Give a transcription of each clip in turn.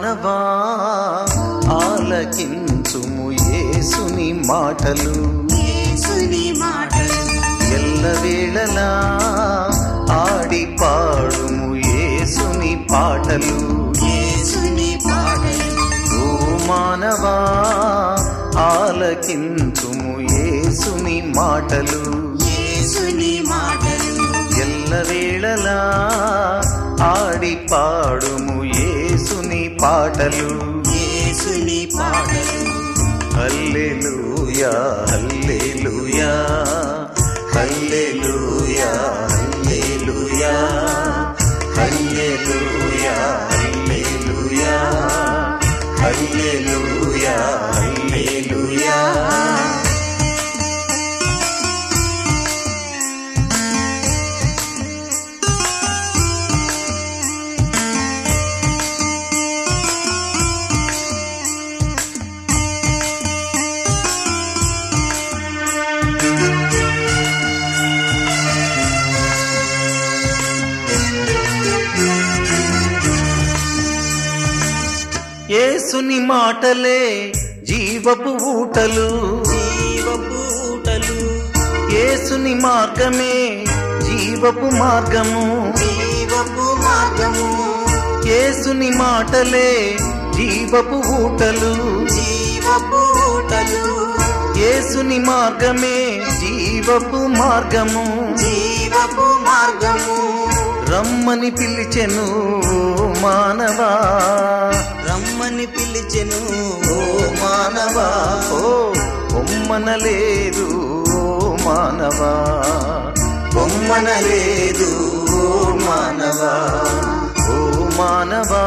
మానవా ఆలకించుము యేసుని మాటలు యేసుని మాటలు ఎల్లవేళలా ఆడి పాడుము యేసుని పాటలు యేసుని పాటలు ఓ మానవా ఆలకించుము యేసుని మాటలు యేసుని మాటలు ఎల్లవేళలా ఆడి పాడుము యేసుని పాటలు యేసుని పాటలు హల్లెలూయా హల్లెలూయా హల్లెలూయా హల్లెలూయా హల్లెలూయా హల్లెలూయా హల్లెలూయా హల్లెలూయా యేసుని మాటలే జీవపు ఊటలు జీవపు ఊటలు యేసుని మార్గమే జీవపు మార్గము జీవపు మార్గము యేసుని మాటలే జీవపు ఊటలు జీవపు ఊటలు యేసుని మార్గమే జీవపు మార్గము జీవపు మార్గము రమ్మని పిలిచెను మానవా రమ్మని పిలిచెను ఓ మానవా ఓ బొమ్మనలేదు ఓ మానవా బొమ్మనలేదు ఓ మానవా ఓ మానవా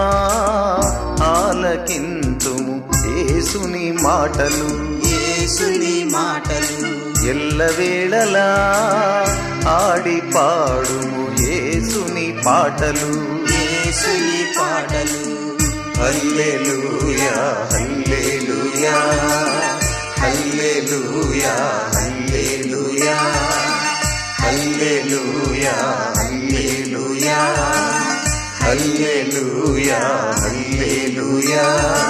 ఆలకింతుము యేసుని మాటలు యేసుని మాటలు ఎల్లవేళలా ఆడి పాడుము యేసుని పాటలు యేసుని పాటలు హల్లెలూయా హల్లెలూయా హల్లెలూయా హల్లెలూయా హల్లెలూయా హల్లెలూయా హల్లెలూయా హల్లెలూయా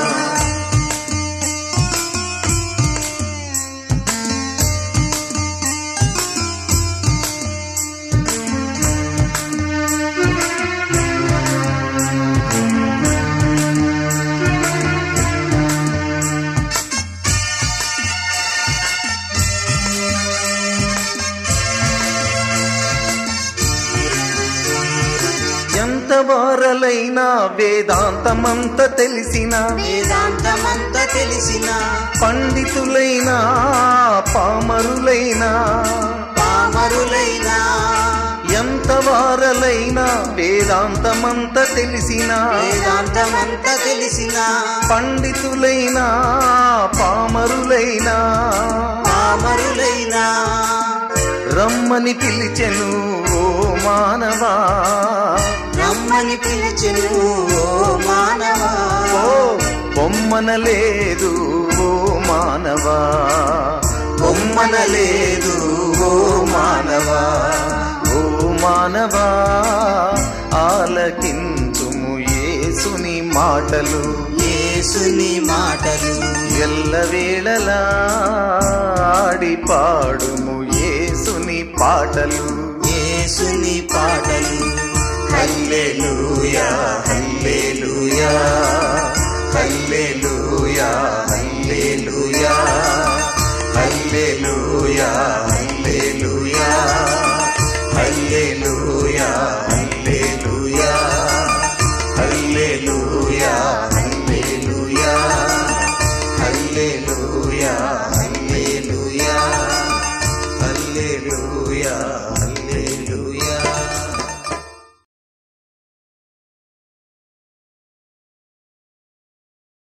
ఎంత వారలైనా వేదాంతమంత తెలిసిన వేదాంతమంతా తెలిసిన పండితులైనా పామరులైనా పామరులైన ఎంత వారలైనా వేదాంతమంత తెలిసిన వేదాంతమంతా తెలిసిన పండితులైనా పామరులైనా పామరులైన రమ్మని పిలిచెను ఓ మానవా రమ్మని పిలిచెను ఓ మానవా ఓ బొమ్మనలేదు ఓ మానవా బొమ్మనలేదు ఓ మానవా ఓ మానవా ఆలకించుము యేసుని మాటలు యేసుని మాటలు ఎల్లవేళలా ఆడి పాడుము యేసుని పాటలు యేసుని పాటలు హల్లెలూయా హల్లెలూయా హల్లెలూయా హల్లెలూయా హల్లెలూయా